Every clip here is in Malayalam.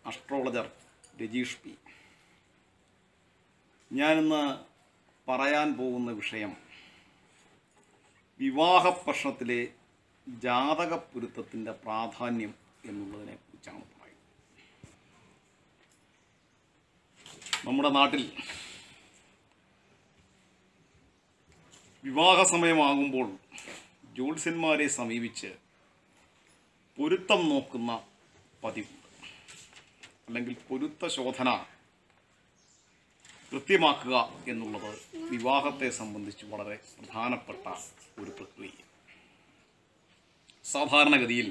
അസ്ട്രോളജർ രജീഷ് പി ഞാനിന്ന് പറയാൻ പോകുന്ന വിഷയം വിവാഹ പ്രശ്നത്തിലെ ജാതക പൊരുത്തത്തിൻ്റെ പ്രാധാന്യം എന്നുള്ളതിനെ കുറിച്ചാണ് പറയുന്നത് നമ്മുടെ നാട്ടിൽ വിവാഹ സമയമാകുമ്പോൾ ജ്യോത്സ്യന്മാരെ സമീപിച്ച് പൊരുത്തം നോക്കുന്ന പതിവുണ്ട് അല്ലെങ്കിൽ പൊരുത്ത ശോധന കൃത്യമാക്കുക എന്നുള്ളത് വിവാഹത്തെ സംബന്ധിച്ച് വളരെ പ്രധാനപ്പെട്ട ഒരു പ്രക്രിയ സാധാരണഗതിയിൽ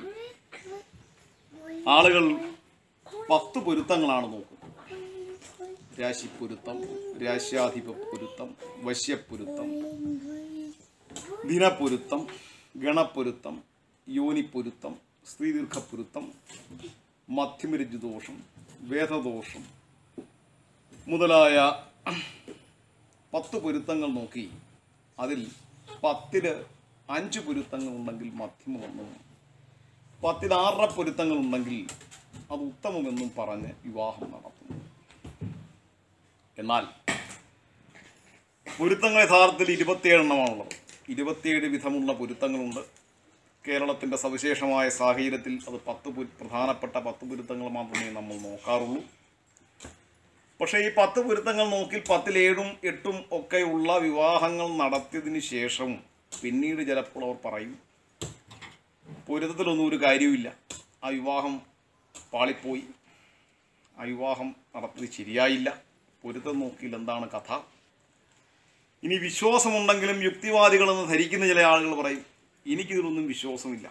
ആളുകൾ പത്ത് പൊരുത്തങ്ങളാണ് നോക്കുന്നത് രാശിപ്പൊരുത്തം രാശ്യാധിപ പൊരുത്തം വശ്യപ്പൊരുത്തം ദിനപ്പൊരുത്തം ഗണപ്പൊരുത്തം യോനിപ്പൊരുത്തം സ്ത്രീദീർഘപ്പൊരുത്തം മധ്യമരജുദോഷം വേദദോഷം മുതലായ പത്ത് പൊരുത്തങ്ങൾ നോക്കി അതിൽ പത്തില് അഞ്ച് പൊരുത്തങ്ങൾ ഉണ്ടെങ്കിൽ മധ്യമമെന്നും പത്തിൽ ആറര പൊരുത്തങ്ങൾ ഉണ്ടെങ്കിൽ അത് ഉത്തമമെന്നും പറഞ്ഞ് വിവാഹം നടത്തുന്നു എന്നാൽ പൊരുത്തങ്ങൾ യഥാർത്ഥത്തിൽ ഇരുപത്തിയേഴെണ്ണമാണുള്ളത് ഇരുപത്തിയേഴ് വിധമുള്ള പൊരുത്തങ്ങളുണ്ട് കേരളത്തിൻ്റെ സവിശേഷമായ സാഹചര്യത്തിൽ അത് പത്ത് പൊരു- പ്രധാനപ്പെട്ട പത്ത് പൊരുത്തങ്ങൾ മാത്രമേ നമ്മൾ നോക്കാറുള്ളൂ പക്ഷേ ഈ പത്ത് പൊരുത്തങ്ങൾ നോക്കി പത്തിലേഴും എട്ടും ഒക്കെയുള്ള വിവാഹങ്ങൾ നടത്തിയതിന് ശേഷം പിന്നീട് ചിലപ്പോൾ അവർ പറയും പൊരുത്തത്തിലൊന്നും ഒരു കാര്യവുമില്ല ആ വിവാഹം പാളിപ്പോയി ആ വിവാഹം നടത്തിയത് ശരിയായില്ല പൊരുത്തം നോക്കിയിൽ എന്താണ് കഥ ഇനി വിശ്വാസമുണ്ടെങ്കിലും യുക്തിവാദികളെന്ന് ധരിക്കുന്ന ചില ആളുകൾ പറയും എനിക്കിതിലൊന്നും വിശ്വാസമില്ല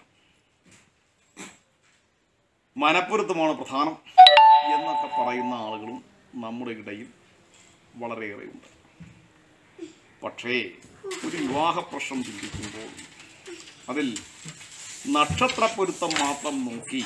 മനപ്പൊരുത്തമാണ് പ്രധാനം എന്നൊക്കെ പറയുന്ന ആളുകളും നമ്മുടെ ഇടയിൽ വളരെയേറെയുണ്ട് പക്ഷേ ഒരു വിവാഹ പ്രശ്നം ചിന്തിക്കുമ്പോൾ അതിൽ നക്ഷത്രപ്പൊരുത്തം മാത്രം നോക്കി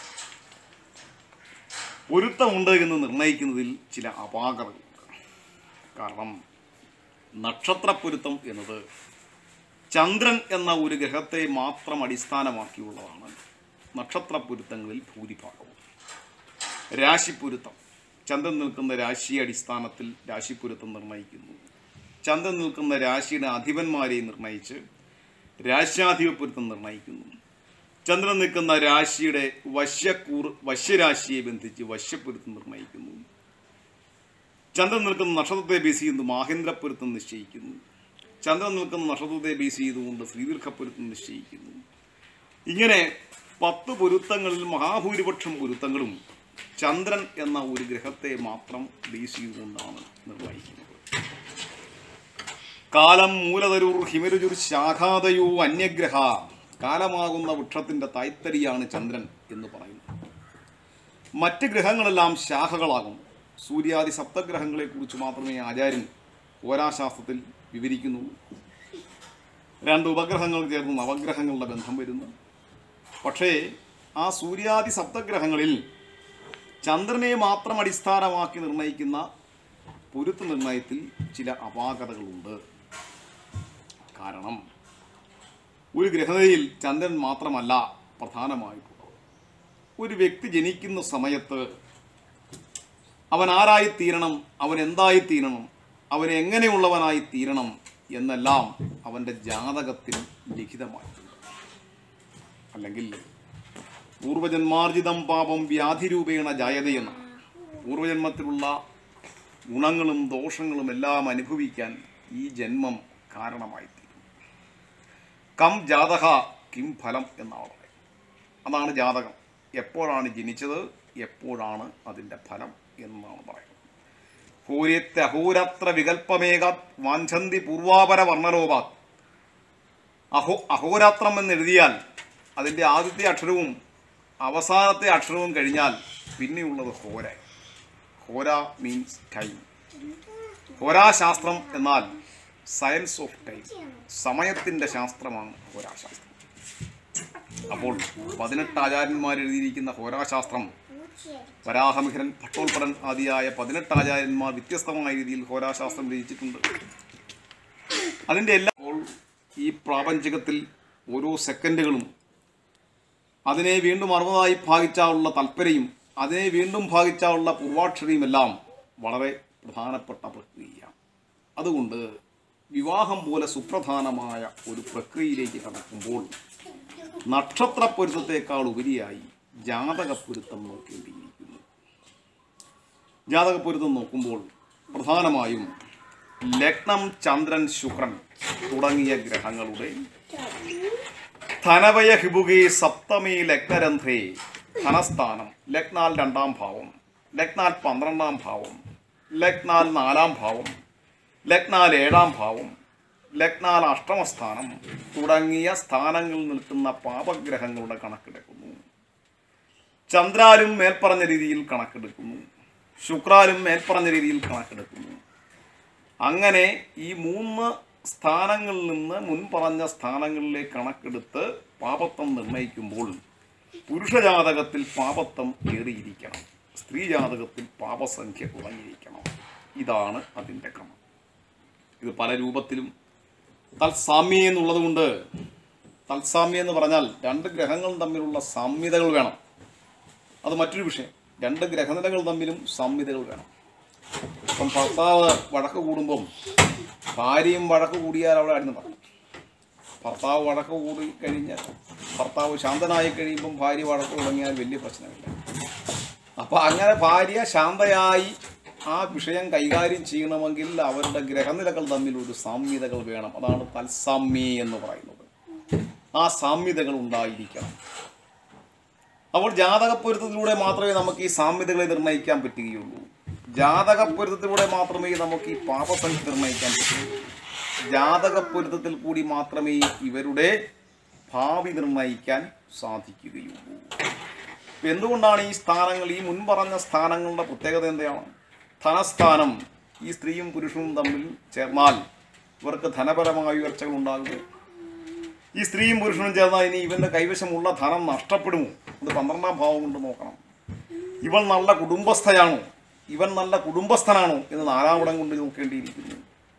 പൊരുത്തമുണ്ട് എന്ന് നിർണ്ണയിക്കുന്നതിൽ ചില അപാകതകളുണ്ട് കാരണം നക്ഷത്രപ്പൊരുത്തം എന്നത് ചന്ദ്രൻ എന്ന ഒരു ഗ്രഹത്തെ മാത്രം അടിസ്ഥാനമാക്കിയുള്ളതാണ് നക്ഷത്രപ്പൊരുത്തങ്ങളിൽ ഭൂരിഭാഗവും രാശിപ്പൊരുത്തം ചന്ദ്രൻ നിൽക്കുന്ന രാശിയെ അടിസ്ഥാനത്തിൽ രാശിപ്പൊരുത്തം നിർണ്ണയിക്കുന്നു ചന്ദ്രൻ നിൽക്കുന്ന രാശിയുടെ അധിപന്മാരെ നിർണ്ണയിച്ച് രാശ്യാധിപപ്പൊരുത്തം നിർണ്ണയിക്കുന്നു ചന്ദ്രൻ നിൽക്കുന്ന രാശിയുടെ വശ്യക്കൂർ വശ്യരാശിയെ ബന്ധിച്ച് വശ്യപ്പൊരുത്തം നിർണ്ണയിക്കുന്നു ചന്ദ്രൻ നിൽക്കുന്ന നക്ഷത്രത്തെ ബേസ് ചെയ്ത് മാഹേന്ദ്രപ്പൊരുത്തം നിശ്ചയിക്കുന്നു ചന്ദ്രൻ നിൽക്കുന്ന നക്ഷത്രത്തെ ബേസ് ചെയ്തുകൊണ്ട് ശ്രീദീർഘപ്പൊരുത്തം നിശ്ചയിക്കുന്നു ഇങ്ങനെ പത്ത് പൊരുത്തങ്ങളിൽ മഹാഭൂരിപക്ഷം പൊരുത്തങ്ങളും ചന്ദ്രൻ എന്ന ഒരു ഗ്രഹത്തെ മാത്രം ബേസ് ചെയ്തുകൊണ്ടാണ് നിർവഹിക്കുന്നത് കാലം മൂലതരൂർ ഹിമരുചുർ ശാഖാതയോ അന്യഗ്രഹ കാലമാകുന്ന വൃക്ഷത്തിന്റെ തൈത്തരിയാണ് ചന്ദ്രൻ എന്ന് പറയുന്നു മറ്റ് ഗ്രഹങ്ങളെല്ലാം ശാഖകളാകുന്നു സൂര്യാദി സപ്തഗ്രഹങ്ങളെ കുറിച്ച് മാത്രമേ ആചാര്യൻ ഹോരാശാസ്ത്രത്തിൽ വിവരിക്കുന്നുള്ളൂ രണ്ട് ഉപഗ്രഹങ്ങൾ ചേർന്ന് നവഗ്രഹങ്ങളുടെ ബന്ധം വരുന്നു പക്ഷേ ആ സൂര്യാദി സപ്തഗ്രഹങ്ങളിൽ ചന്ദ്രനെ മാത്രം അടിസ്ഥാനമാക്കി നിർണ്ണയിക്കുന്ന പൊരുത്ത നിർണയത്തിൽ ചില അപാകതകളുണ്ട് കാരണം ഒരു ഗ്രഹതയിൽ ചന്ദ്രൻ മാത്രമല്ല പ്രധാനമായിട്ടുള്ളത് ഒരു വ്യക്തി ജനിക്കുന്ന സമയത്ത് അവൻ ആരായി തീരണം അവൻ എന്തായി തീരണം അവൻ എങ്ങനെയുള്ളവനായി തീരണം എന്നെല്ലാം അവൻ്റെ ജാതകത്തിൽ ലിഖിതമായിട്ടുണ്ട് അല്ലെങ്കിൽ പൂർവജന്മാർജിതം പാപം വ്യാധിരൂപേണ ജായതയെന്ന പൂർവജന്മത്തിലുള്ള ഗുണങ്ങളും ദോഷങ്ങളും എല്ലാം അനുഭവിക്കാൻ ഈ ജന്മം കാരണമായി തീരും കം ജാതക കിം ഫലം എന്നാണ് പറയുന്നത് അതാണ് ജാതകം എപ്പോഴാണ് ജനിച്ചത് എപ്പോഴാണ് അതിൻ്റെ ഫലം എന്നാണ് പറയുന്നത് ഹൂര്യത്തെ അഹൂരത്ര വികൽപ്പമേകാത് വാഞ്ചന്തി പൂർവാപര വർണ്ണലോപാത് അഹോ അഹോരാത്രം എന്നെഴുതിയാൽ അതിൻ്റെ ആദ്യത്തെ അക്ഷരവും അവസാനത്തെ അക്ഷരവും കഴിഞ്ഞാൽ പിന്നെയുള്ളത് ഹോര ഹോര മീൻസ് ടൈം ഹോരാശാസ്ത്രം എന്നാൽ സയൻസ് ഓഫ് ടൈം സമയത്തിൻ്റെ ശാസ്ത്രമാണ് ഹോരാശാസ്ത്രം അപ്പോൾ പതിനെട്ട് ആചാര്യന്മാർ എഴുതിയിരിക്കുന്ന ഹോരാശാസ്ത്രം വരാഹമിഹിരൻ ഭട്ടോൽപടൻ ആദിയായ പതിനെട്ട് ആചാര്യന്മാർ വ്യത്യസ്തമായ രീതിയിൽ ഹോരാശാസ്ത്രം രചിച്ചിട്ടുണ്ട് അതിൻ്റെ എല്ലാ അപ്പോൾ ഈ പ്രാപഞ്ചികത്തിൽ ഓരോ സെക്കൻഡുകളും അതിനെ വീണ്ടും അറുപതായി ഭാഗിച്ചാലുള്ള തൽപരയും അതിനെ വീണ്ടും ഭാഗിച്ചാലുള്ള പൂർവാക്ഷരിയുമെല്ലാം വളരെ പ്രധാനപ്പെട്ട പ്രക്രിയയാണ് അതുകൊണ്ട് വിവാഹം പോലെ സുപ്രധാനമായ ഒരു പ്രക്രിയയിലേക്ക് കടക്കുമ്പോൾ നക്ഷത്ര പൊരുത്തത്തെക്കാൾ ഉപരിയായി ജാതക പൊരുത്തം നോക്കേണ്ടിയിരിക്കുന്നു ജാതക പൊരുത്തം നോക്കുമ്പോൾ പ്രധാനമായും ലഗ്നം ചന്ദ്രൻ ശുക്രൻ തുടങ്ങിയ ഗ്രഹങ്ങളുടെ ധനവയ ഹിബുകി സപ്തമി ലഗ്നരന്ധ്രേ ധനസ്ഥാനം ലഗ്നാൽ രണ്ടാം ഭാവം ലഗ്നാൽ പന്ത്രണ്ടാം ഭാവം ലഗ്നാൽ നാലാം ഭാവം ലഗ്നാൽ ഏഴാം ഭാവം ലഗ്നാൽ അഷ്ടമസ്ഥാനം തുടങ്ങിയ സ്ഥാനങ്ങളിൽ നിൽക്കുന്ന പാപഗ്രഹങ്ങളുടെ കണക്കെടുക്കുന്നു ചന്ദ്രാലും മേൽപ്പറഞ്ഞ രീതിയിൽ കണക്കെടുക്കുന്നു ശുക്രാലും മേൽപ്പറഞ്ഞ രീതിയിൽ കണക്കെടുക്കുന്നു അങ്ങനെ ഈ മൂന്ന് സ്ഥാനങ്ങളിൽ നിന്ന് മുൻപറഞ്ഞ സ്ഥാനങ്ങളിലേക്ക് കണക്കെടുത്ത് പാപത്വം നിർണയിക്കുമ്പോൾ പുരുഷ ജാതകത്തിൽ പാപത്വം ഏറിയിരിക്കണം സ്ത്രീ ജാതകത്തിൽ പാപസംഖ്യ കുറഞ്ഞിരിക്കണം ഇതാണ് അതിൻ്റെ ക്രമം ഇത് പല രൂപത്തിലും തത്സാമ്യം എന്നുള്ളത് കൊണ്ട് തത്സാമ്യം എന്ന് പറഞ്ഞാൽ രണ്ട് ഗ്രഹങ്ങളും തമ്മിലുള്ള സാമ്യതകൾ വേണം അത് മറ്റൊരു വിഷയം രണ്ട് ഗ്രഹനിലകൾ തമ്മിലും സാമ്യതകൾ വേണം ഇപ്പം ഭർത്താവ് വഴക്ക് കൂടുമ്പം ഭാര്യയും വഴക്ക് കൂടിയാൽ അവിടെ അടിഞ്ഞു പറയും ഭർത്താവ് വഴക്ക് കൂടി കഴിഞ്ഞാൽ ഭർത്താവ് ശാന്തനായി കഴിയുമ്പം ഭാര്യ വഴക്ക് തുടങ്ങിയാൽ വലിയ പ്രശ്നമില്ല അപ്പം അങ്ങനെ ഭാര്യ ശാന്തയായി ആ വിഷയം കൈകാര്യം ചെയ്യണമെങ്കിൽ അവരുടെ ഗ്രഹനിലകൾ തമ്മിൽ ഒരു സാമ്യതകൾ വേണം അതാണ് തത്സാമ്യ എന്ന് പറയുന്നത് ആ സാമ്യതകൾ ഉണ്ടായിരിക്കണം അപ്പോൾ ജാതകപ്പൊരുത്തത്തിലൂടെ മാത്രമേ നമുക്ക് ഈ സാമ്യതകളെ നിർണ്ണയിക്കാൻ പറ്റുകയുള്ളൂ ജാതകപ്പൊരുത്തത്തിലൂടെ മാത്രമേ നമുക്ക് ഈ പാപസംഖ്യ നിർണ്ണയിക്കാൻ പറ്റുകയുള്ളൂ ജാതകപ്പൊരുത്തത്തിൽ കൂടി മാത്രമേ ഇവരുടെ ഭാവി നിർണ്ണയിക്കാൻ സാധിക്കുകയുള്ളൂ ഇപ്പൊ എന്തുകൊണ്ടാണ് ഈ സ്ഥാനങ്ങൾ ഈ മുൻപറഞ്ഞ സ്ഥാനങ്ങളുടെ പ്രത്യേകത എന്താണ് ധനസ്ഥാനം ഈ സ്ത്രീയും പുരുഷനും തമ്മിൽ ചേർന്നാൽ ഇവർക്ക് ധനപരമായ ഉയർച്ചകൾ ഉണ്ടാകുന്നു ഈ സ്ത്രീയും പുരുഷനും ചേർന്നാൽ ഇനി ഇവന്റെ കൈവശമുള്ള ധനം നഷ്ടപ്പെടുമോ അത് പന്ത്രണ്ടാം ഭാവം കൊണ്ട് നോക്കണം ഇവൻ നല്ല കുടുംബസ്ഥയാണോ ഇവൻ നല്ല കുടുംബസ്ഥനാണോ എന്ന് നാലാമിടം കൊണ്ട് നോക്കേണ്ടിയിരിക്കുന്നു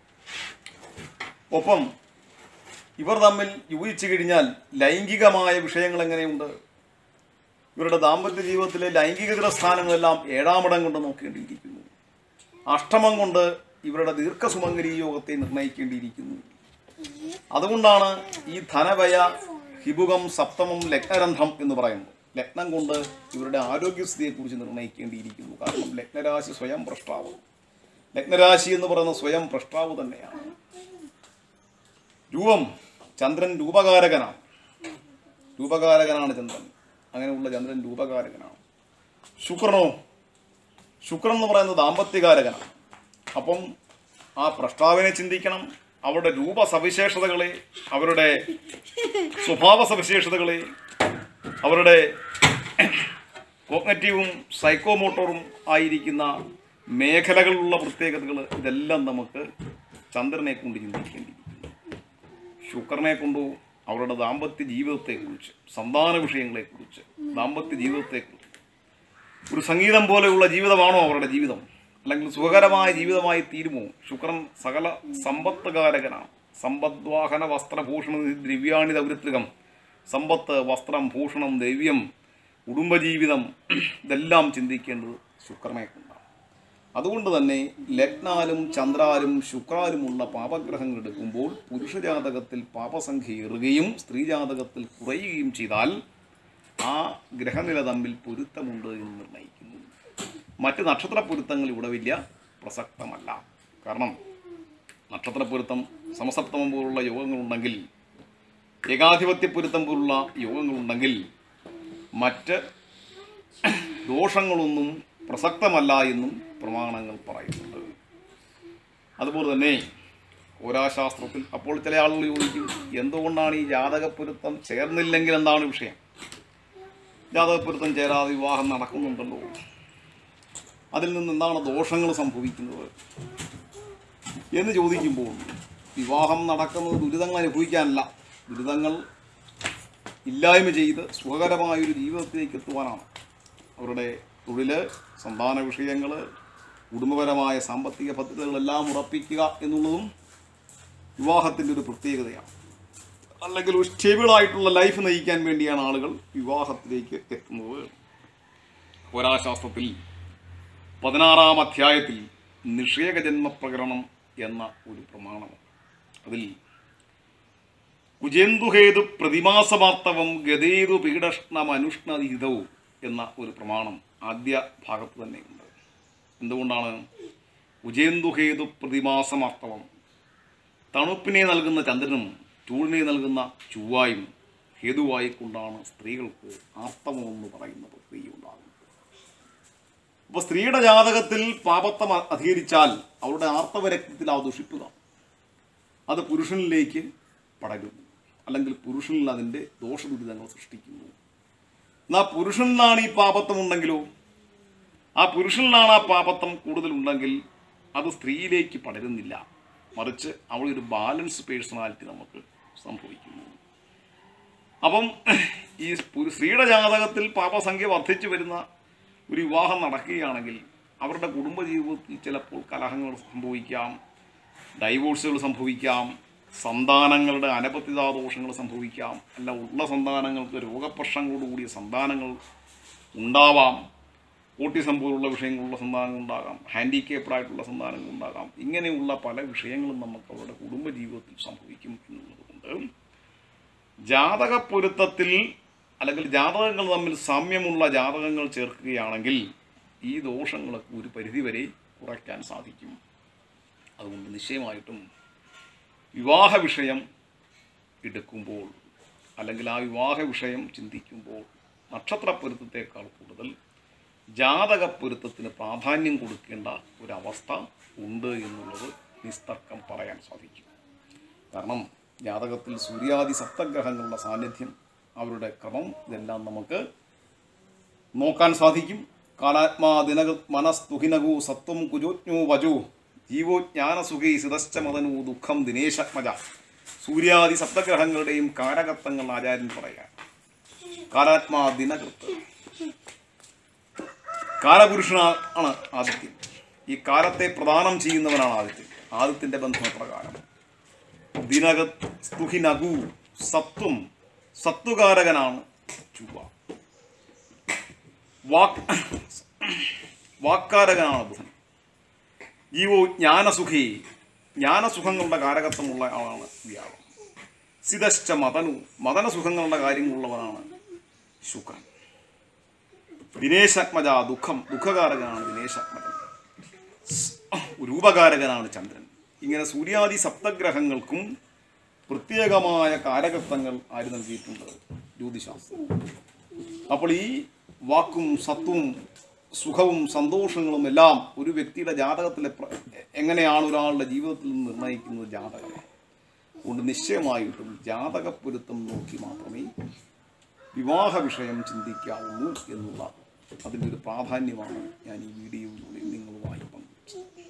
ഒപ്പം ഇവർ തമ്മിൽ യോജിച്ചു കഴിഞ്ഞാൽ ലൈംഗികമായ വിഷയങ്ങൾ എങ്ങനെയുണ്ട് ഇവരുടെ ദാമ്പത്യ ജീവിതത്തിലെ ലൈംഗികതയുടെ സ്ഥാനങ്ങളെല്ലാം ഏഴാമിടം കൊണ്ട് നോക്കേണ്ടിയിരിക്കുന്നു അഷ്ടമം കൊണ്ട് ഇവരുടെ ദീർഘസുമംഗലി യോഗത്തെ നിർണ്ണയിക്കേണ്ടിയിരിക്കുന്നു അതുകൊണ്ടാണ് ഈ ധനവയ ഹിബുകം സപ്തമം ലഗ്നരന്ധം എന്ന് പറയുന്നത് ലഗ്നം കൊണ്ട് ഇവരുടെ ആരോഗ്യസ്ഥിതിയെക്കുറിച്ച് നിർണ്ണയിക്കേണ്ടിയിരിക്കുന്നു കാരണം ലഗ്നരാശി സ്വയം പ്രഷ്ടാവ് ലഗ്നരാശി എന്ന് പറയുന്ന സ്വയം പ്രഷ്ടാവ് തന്നെയാണ് രൂപം ചന്ദ്രൻ രൂപകാരകനാണ് രൂപകാരകനാണ് ചന്ദ്രൻ അങ്ങനെയുള്ള ചന്ദ്രൻ രൂപകാരകനാണ് ശുക്രനോ ശുക്രൻ എന്ന് പറയുന്നത് ദാമ്പത്യകാരകനാണ് അപ്പം ആ പ്രഷ്ടാവിനെ ചിന്തിക്കണം അവരുടെ രൂപ സവിശേഷതകളെ അവരുടെ സ്വഭാവ സവിശേഷതകളെ അവരുടെ കോഗ്നറ്റീവും സൈക്കോമോട്ടോറും ആയിരിക്കുന്ന മേഖലകളിലുള്ള പ്രത്യേകതകൾ ഇതെല്ലാം നമുക്ക് ചന്ദ്രനെ കൊണ്ട് ചിന്തിക്കേണ്ടിയിരിക്കുന്നു ശുക്രനെ കൊണ്ടു അവരുടെ ദാമ്പത്യ ജീവിതത്തെക്കുറിച്ച് സന്താന വിഷയങ്ങളെക്കുറിച്ച് ദാമ്പത്യ ജീവിതത്തെക്കുറിച്ച് ഒരു സംഗീതം പോലെയുള്ള ജീവിതമാണോ അവരുടെ ജീവിതം അല്ലെങ്കിൽ സുഖകരമായ ജീവിതമായി തീരുമോ ശുക്രൻ സകല സമ്പത്തുകാരകനാണ് സമ്പദ്വാഹന വസ്ത്രഭൂഷണ ദ്രവ്യാണി ദൗരിത്രികം സമ്പത്ത് വസ്ത്രം ഭൂഷണം ദ്രവ്യം കുടുംബജീവിതം ഇതെല്ലാം ചിന്തിക്കേണ്ടത് ശുക്രനെ കൊണ്ടാണ് അതുകൊണ്ട് തന്നെ ലഗ്നാലും ചന്ദ്രാലും ശുക്രാലുമുള്ള പാപഗ്രഹങ്ങൾ എടുക്കുമ്പോൾ പുരുഷജാതകത്തിൽ പാപസംഖ്യ ഏറുകയും സ്ത്രീജാതകത്തിൽ കുറയുകയും ചെയ്താൽ ആ ഗ്രഹനില തമ്മിൽ പൊരുത്തമുണ്ട് എന്ന് നിർണ്ണയിക്കുന്നു മറ്റ് നക്ഷത്ര പൊരുത്തങ്ങൾ ഇവിടെ വലിയ പ്രസക്തമല്ല കാരണം നക്ഷത്ര പൊരുത്തം സമസപ്തമം പോലുള്ള യോഗങ്ങളുണ്ടെങ്കിൽ ഏകാധിപത്യ പൊരുത്തം പോലുള്ള യോഗങ്ങളുണ്ടെങ്കിൽ മറ്റ് ദോഷങ്ങളൊന്നും പ്രസക്തമല്ല എന്നും പ്രമാണങ്ങൾ പറയുന്നുണ്ട് അതുപോലെ തന്നെ ഓരാശാസ്ത്രത്തിൽ അപ്പോൾ ചില ആളുകൾ ചോദിക്കും എന്തുകൊണ്ടാണ് ഈ ജാതകപ്പൊരുത്തം ചേർന്നില്ലെങ്കിൽ എന്താണ് വിഷയം ജാതകപ്പൊരുത്തം ചേരാതെ വിവാഹം നടക്കുന്നുണ്ടല്ലോ അതിൽ നിന്ന് എന്താണ് ദോഷങ്ങൾ സംഭവിക്കുന്നത് എന്ന് ചോദിക്കുമ്പോൾ വിവാഹം നടക്കുന്നത് ദുരിതങ്ങൾ അനുഭവിക്കാനല്ല ദുരിതങ്ങൾ ഇല്ലായ്മ ചെയ്ത് സുഖകരമായൊരു ജീവിതത്തിലേക്ക് എത്തുവാനാണ് അവരുടെ തൊഴിൽ സന്താന വിഷയങ്ങൾ കുടുംബപരമായ സാമ്പത്തിക പദ്ധതികളെല്ലാം ഉറപ്പിക്കുക എന്നുള്ളതും വിവാഹത്തിൻ്റെ ഒരു പ്രത്യേകതയാണ് അല്ലെങ്കിൽ ഒരു സ്റ്റേബിളായിട്ടുള്ള ലൈഫ് നയിക്കാൻ വേണ്ടിയാണ് ആളുകൾ വിവാഹത്തിലേക്ക് എത്തുന്നത് പോരാശാസ്ത്രത്തിൽ പതിനാറാം അധ്യായത്തിൽ നിഷേകജന്മ പ്രകരണം എന്ന ഒരു പ്രമാണമാണ് അതിൽ കുജേന്ദുഹേതു പ്രതിമാസമാർത്തവം ഗതേതു പീഡഷ്ണമനുഷ്ണതീതവും എന്ന ഒരു പ്രമാണം ആദ്യ ഭാഗത്ത് തന്നെയുണ്ട് എന്തുകൊണ്ടാണ് ഉജേന്ദുഹേതു പ്രതിമാസമാർത്തവം തണുപ്പിനെ നൽകുന്ന ചന്ദ്രനും ചൂടിനെ നൽകുന്ന ചൊവ്വായും ഹേതുവായി കൊണ്ടാണ് സ്ത്രീകൾക്ക് ആർത്തവം എന്ന് പറയുന്ന പ്രക്രിയ ഉണ്ടാകുന്നത് അപ്പോൾ സ്ത്രീയുടെ ജാതകത്തിൽ പാപത്തം അ- അധികരിച്ചാൽ അവരുടെ ആർത്തവരക്തത്തിൽ ആ ദുഷിപ്പുക അത് പുരുഷനിലേക്ക് പടരുന്നു അല്ലെങ്കിൽ പുരുഷനിൽ അതിൻ്റെ ദോഷദുരിതങ്ങൾ സൃഷ്ടിക്കുന്നു എന്നാൽ പുരുഷനിലാണ് ഈ പാപത്വം ഉണ്ടെങ്കിലോ ആ പുരുഷനിലാണ് ആ പാപത്വം കൂടുതലുണ്ടെങ്കിൽ അത് സ്ത്രീയിലേക്ക് പടരുന്നില്ല മറിച്ച് അവളൊരു ബാലൻസ് പേഴ്സണാലിറ്റി നമുക്ക് സംഭവിക്കുന്നു അപ്പം ഈ പുരു- സ്ത്രീയുടെ ജാതകത്തിൽ പാപസംഖ്യ വർദ്ധിച്ചു വരുന്ന ഒരു വിവാഹം നടക്കുകയാണെങ്കിൽ അവരുടെ കുടുംബജീവിതത്തിൽ ചിലപ്പോൾ കലഹങ്ങൾ സംഭവിക്കാം ഡൈവോഴ്സുകൾ സംഭവിക്കാം സന്താനങ്ങളുടെ അനപത്യതാദോഷങ്ങൾ സംഭവിക്കാം അല്ല ഉള്ള സന്താനങ്ങൾക്ക് രോഗപ്രശ്നങ്ങളോടുകൂടിയ സന്താനങ്ങൾ ഉണ്ടാവാം ഓട്ടിസം പോലുള്ള വിഷയങ്ങളുള്ള സന്താനങ്ങൾ ഉണ്ടാകാം ഹാൻഡിക്കേപ്ഡ് ആയിട്ടുള്ള സന്താനങ്ങൾ ഉണ്ടാകാം ഇങ്ങനെയുള്ള പല വിഷയങ്ങളും നമുക്ക് അവരുടെ കുടുംബജീവിതത്തിൽ സംഭവിക്കും എന്നുള്ളതുകൊണ്ട് ജാതക പൊരുത്തത്തിൽ അല്ലെങ്കിൽ ജാതകങ്ങൾ തമ്മിൽ സാമ്യമുള്ള ജാതകങ്ങൾ ചേർക്കുകയാണെങ്കിൽ ഈ ദോഷങ്ങളൊക്കെ ഒരു പരിധിവരെ കുറയ്ക്കാൻ സാധിക്കും അതുകൊണ്ട് നിശ്ചയമായിട്ടും വിവാഹ വിഷയം എടുക്കുമ്പോൾ അല്ലെങ്കിൽ ആ വിവാഹ വിഷയം ചിന്തിക്കുമ്പോൾ നക്ഷത്രപ്പൊരുത്തത്തേക്കാൾ കൂടുതൽ ജാതക പൊരുത്തത്തിന് പ്രാധാന്യം കൊടുക്കേണ്ട ഒരവസ്ഥ ഉണ്ട് എന്നുള്ളത് നിസ്തർക്കം പറയാൻ സാധിക്കും കാരണം ജാതകത്തിൽ സൂര്യാദി സപ്തഗ്രഹങ്ങളുടെ സാന്നിധ്യം അവരുടെ ക്രമം ഇതെല്ലാം നമുക്ക് നോക്കാൻ സാധിക്കും കാലാത്മാ ദിനക മനസ്തുഹിനകു സത്വം കുജോജ്ഞോ വജോ ജീവോ ജ്ഞാനസുഖി സിതശ്ച മതനു ദുഃഖം ദിനേശത്മജ സൂര്യാദി സപ്തഗ്രഹങ്ങളുടെയും കാരകത്വങ്ങൾ ആചാര്യൻ പറയാം കാലാത്മാ ദിനകൃത്ത് കാലപുരുഷനാണ് ആദിത്യൻ ഈ കാലത്തെ പ്രദാനം ചെയ്യുന്നവനാണ് ആദിത്യൻ ആദിത്യന്റെ ബന്ധപ്രകാരം ദിനക സ്തുഹിനകു സത്വം സത്വകാരകനാണ് ചൊവ്വ വാക് വാക്കാരകനാണ് ബുധൻ ജീവോ ജ്ഞാനസുഖി ജ്ഞാനസുഖങ്ങളുടെ കാരകത്വമുള്ള ആളാണ് വ്യാഴം സിതശ്ച മതനു മതനസുഖങ്ങളുടെ കാര്യങ്ങളുള്ളവനാണ് ശുക്രൻ ദിനേശാത്മജ ദുഃഖം ദുഃഖകാരകനാണ് ദിനേശാത്മജൻ രൂപകാരകനാണ് ചന്ദ്രൻ ഇങ്ങനെ സൂര്യാദി സപ്തഗ്രഹങ്ങൾക്കും പ്രത്യേകമായ കാരകത്വങ്ങൾ ആര് നൽകിയിട്ടുണ്ട് ജ്യോതിശാസ്ത്രം അപ്പോൾ ഈ വാക്കും സത്വവും സുഖവും സന്തോഷങ്ങളും എല്ലാം ഒരു വ്യക്തിയുടെ ജാതകത്തിലെ പ്ര- എങ്ങനെയാണ് ഒരാളുടെ ജീവിതത്തിൽ നിന്ന് നിർണ്ണയിക്കുന്നത് ജാതകമാണ് അതുകൊണ്ട് നിശ്ചയമായിട്ടും ജാതക പൊരുത്തം നോക്കി മാത്രമേ വിവാഹ വിഷയം ചിന്തിക്കാവുള്ളൂ എന്നുള്ള അതിൻ്റെ ഒരു പ്രാധാന്യമാണ് ഞാൻ ഈ വീഡിയോയിലൂടെ നിങ്ങളുമായി പങ്കുവച്ചത്